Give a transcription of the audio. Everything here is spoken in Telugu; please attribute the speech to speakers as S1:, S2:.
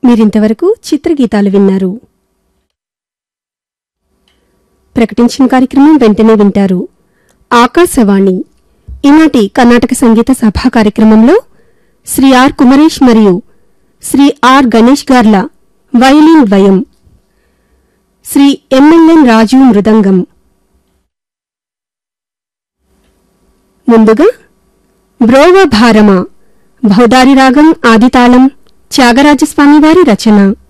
S1: మీరింతవరకు చిత్రగీతాలు విన్నారు ప్రకటించిన కార్యక్రమం వెంటనే వింటారు ఆకాశవాణి ఈనాటి కర్ణాటక సంగీత సభా కార్యక్రమంలో శ్రీ ఆర్ కుమరేష్ మరియు శ్రీ ఆర్ గణేష్ గార్ల వయలిన్ ద్వయం శ్రీ ఎంఎల్ఎన్ రాజు మృదంగం ముందుగా బ్రోవ భారమ భౌదారి రాగం ఆదితాళం త్యాగరాజస్వామి వారి రచన